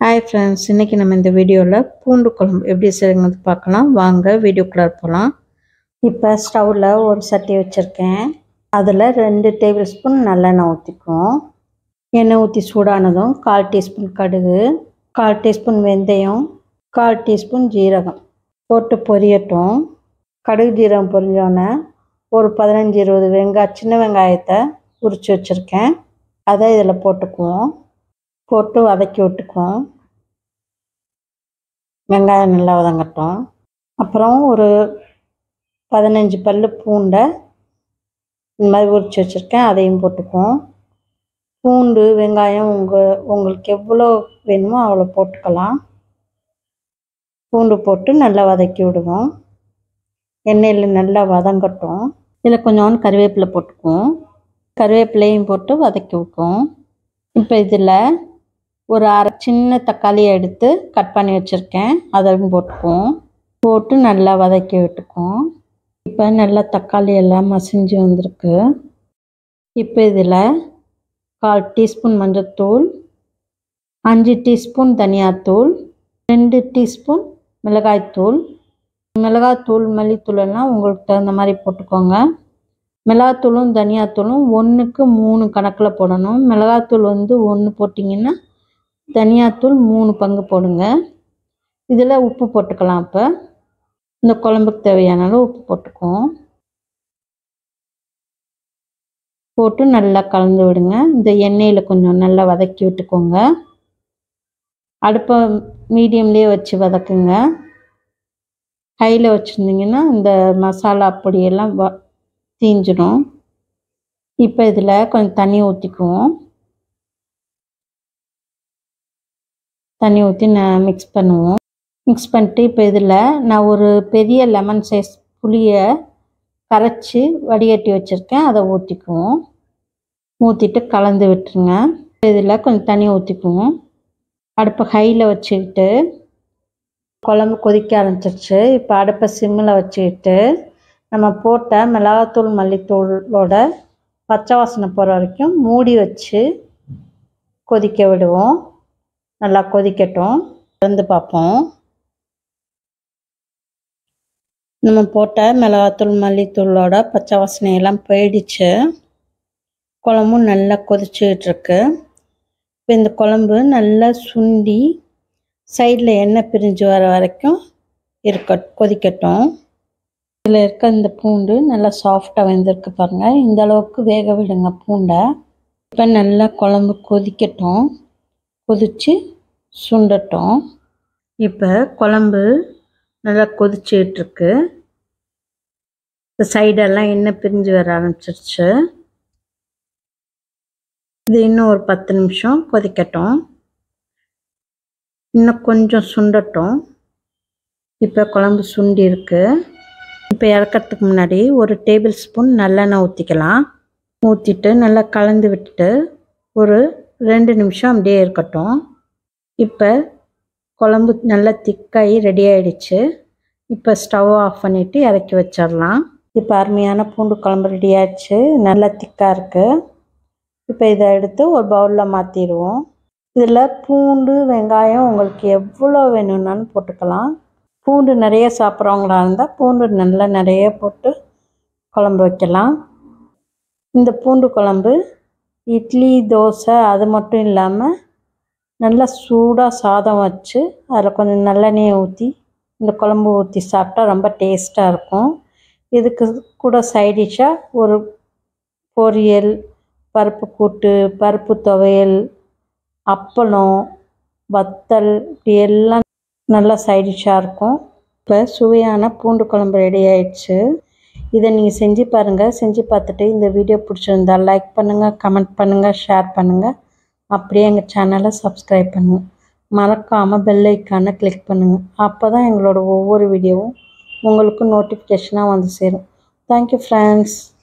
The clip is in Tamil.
ஹாய் ஃப்ரெண்ட்ஸ் இன்றைக்கி நம்ம இந்த வீடியோவில் பூண்டு குழம்பு எப்படி செய்யுங்கிறது பார்க்கலாம் வாங்க வீடியோக்குள்ளே போகலாம் இப்போ ஸ்டவ்வில் ஒரு சட்டி வச்சுருக்கேன் அதில் ரெண்டு டேபிள் ஸ்பூன் நல்லெண்ணெய் ஊற்றிக்குவோம் எண்ணெய் ஊற்றி சூடானதும் கால் டீஸ்பூன் கடுகு கால் டீஸ்பூன் வெந்தயம் கால் டீஸ்பூன் ஜீரகம் போட்டு பொரியட்டும் கடுகு ஜீரகம் பொரிஞ்சோன்னே ஒரு பதினஞ்சு இருபது வெங்காய சின்ன வெங்காயத்தை உரித்து வச்சுருக்கேன் அதை இதில் போட்டுக்குவோம் போட்டு வதக்கி விட்டுக்குவோம் வெங்காயம் நல்லா வதங்கட்டும் அப்புறம் ஒரு பதினஞ்சு பல் பூண்டை இந்த மாதிரி உரித்து வச்சுருக்கேன் அதையும் போட்டுக்குவோம் பூண்டு வெங்காயம் உங்கள் உங்களுக்கு எவ்வளோ வேணுமோ அவ்வளோ போட்டுக்கலாம் பூண்டு போட்டு நல்லா வதக்கி விடுவோம் எண்ணெயில் நல்லா வதங்கட்டும் இதில் கொஞ்சோண்டு கருவேப்பிலை போட்டுக்குவோம் கருவேப்பிலையும் போட்டு வதக்கி விட்டுவோம் இப்போ இதில் ஒரு அரை சின்ன தக்காளியை எடுத்து கட் பண்ணி வச்சுருக்கேன் அதையும் போட்டுக்குவோம் போட்டு நல்லா வதக்கி விட்டுக்குவோம் இப்போ நல்லா தக்காளி எல்லாம் மசிஞ்சு வந்திருக்கு இப்போ இதில் கால் டீஸ்பூன் மஞ்சள்தூள் அஞ்சு டீஸ்பூன் தனியாத்தூள் ரெண்டு டீஸ்பூன் மிளகாய்த்தூள் மிளகாத்தூள் மல்லித்தூள் எல்லாம் உங்களுக்கு தகுந்த மாதிரி போட்டுக்கோங்க மிளகாத்தூளும் தனியாத்தூளும் ஒன்றுக்கு மூணு கணக்கில் போடணும் மிளகாத்தூள் வந்து ஒன்று போட்டிங்கன்னா தனியாத்தூள் மூணு பங்கு போடுங்க இதில் உப்பு போட்டுக்கலாம் இப்போ இந்த குழம்புக்கு தேவையான அளவு உப்பு போட்டுக்குவோம் போட்டு நல்லா கலந்து விடுங்க இந்த எண்ணெயில் கொஞ்சம் நல்லா வதக்கி விட்டுக்கோங்க அடுப்பை மீடியம்லேயே வச்சு வதக்குங்க ஹையில் வச்சுருந்தீங்கன்னா இந்த மசாலா பொடியெல்லாம் வ தீஞ்சிடும் இப்போ இதில் கொஞ்சம் தண்ணி ஊற்றிக்குவோம் தண்ணி ஊற்றி நான் மிக்ஸ் பண்ணுவோம் மிக்ஸ் பண்ணிட்டு இப்போ இதில் நான் ஒரு பெரிய லெமன் சைஸ் புளியை கரைச்சி வடிகட்டி வச்சுருக்கேன் அதை ஊற்றிக்குவோம் ஊற்றிட்டு கலந்து விட்டுருங்க இதில் கொஞ்சம் தண்ணி ஊற்றிக்குவோம் அடுப்பை ஹையில் வச்சுக்கிட்டு குழம்பு கொதிக்க ஆரம்பிச்சிருச்சு இப்போ அடுப்பை சிம்மில் வச்சுக்கிட்டு நம்ம போட்ட மிளகாத்தூள் மல்லித்தூளோட பச்சை வாசனை போகிற வரைக்கும் மூடி வச்சு கொதிக்க விடுவோம் நல்லா கொதிக்கட்டும் திறந்து பார்ப்போம் நம்ம போட்ட மிளகாத்தூள் மல்லித்தூளோட பச்சை வாசனையெல்லாம் போயிடுச்சு குழம்பும் நல்லா கொதிச்சுக்கிட்டு இருக்கு இப்போ இந்த குழம்பு நல்லா சுண்டி சைடில் எண்ணெய் பிரிஞ்சு வர வரைக்கும் இருக்க கொதிக்கட்டும் இதில் இருக்க இந்த பூண்டு நல்லா சாஃப்டாக வெந்திருக்கு பாருங்கள் இந்த அளவுக்கு வேக விடுங்க பூண்டை இப்போ நல்லா குழம்பு கொதிக்கட்டும் கொதித்து சுண்டட்டும் இப்போ குழம்பு நல்லா கொதிச்சுக்கிட்டுருக்கு இந்த சைடெல்லாம் எண்ணெய் பிரிஞ்சு வர ஆரம்பிச்சிருச்சு இது இன்னும் ஒரு பத்து நிமிஷம் கொதிக்கட்டும் இன்னும் கொஞ்சம் சுண்டட்டும் இப்போ குழம்பு சுண்டி இருக்கு இப்போ இறக்கிறதுக்கு முன்னாடி ஒரு டேபிள் ஸ்பூன் நல்லெண்ணெய் ஊற்றிக்கலாம் ஊற்றிட்டு நல்லா கலந்து விட்டுட்டு ஒரு ரெண்டு நிமிஷம் அப்படியே இருக்கட்டும் இப்போ குழம்பு நல்லா திக்காகி ரெடி ஆகிடுச்சு இப்போ ஸ்டவ் ஆஃப் பண்ணிவிட்டு இறக்கி வச்சிடலாம் இப்போ அருமையான பூண்டு குழம்பு ரெடி ஆயிடுச்சு நல்லா திக்காக இருக்குது இப்போ இதை எடுத்து ஒரு பவுலில் மாற்றிடுவோம் இதில் பூண்டு வெங்காயம் உங்களுக்கு எவ்வளோ வேணும்னாலும் போட்டுக்கலாம் பூண்டு நிறைய சாப்பிட்றவங்களா இருந்தால் பூண்டு நல்லா நிறைய போட்டு குழம்பு வைக்கலாம் இந்த பூண்டு குழம்பு இட்லி தோசை அது மட்டும் இல்லாமல் நல்லா சூடாக சாதம் வச்சு அதில் கொஞ்சம் நல்லெண்ணெயை ஊற்றி இந்த குழம்பு ஊற்றி சாப்பிட்டா ரொம்ப டேஸ்ட்டாக இருக்கும் இதுக்கு கூட சைடிஷ்ஷாக ஒரு பொரியல் பருப்பு கூட்டு பருப்பு துவையல் அப்பளம் வத்தல் இப்படி எல்லாம் நல்லா சைடிஷ்ஷாக இருக்கும் இப்போ சுவையான பூண்டு குழம்பு ரெடி ஆயிடுச்சு இதை நீங்கள் செஞ்சு பாருங்கள் செஞ்சு பார்த்துட்டு இந்த வீடியோ பிடிச்சிருந்தா லைக் பண்ணுங்கள் கமெண்ட் பண்ணுங்கள் ஷேர் பண்ணுங்கள் அப்படியே எங்கள் சேனலை சப்ஸ்கிரைப் பண்ணுங்கள் மறக்காமல் பெல் ஐக்கானை கிளிக் பண்ணுங்கள் அப்போ தான் எங்களோட ஒவ்வொரு வீடியோவும் உங்களுக்கு நோட்டிஃபிகேஷனாக வந்து சேரும் தேங்க்யூ ஃப்ரெண்ட்ஸ்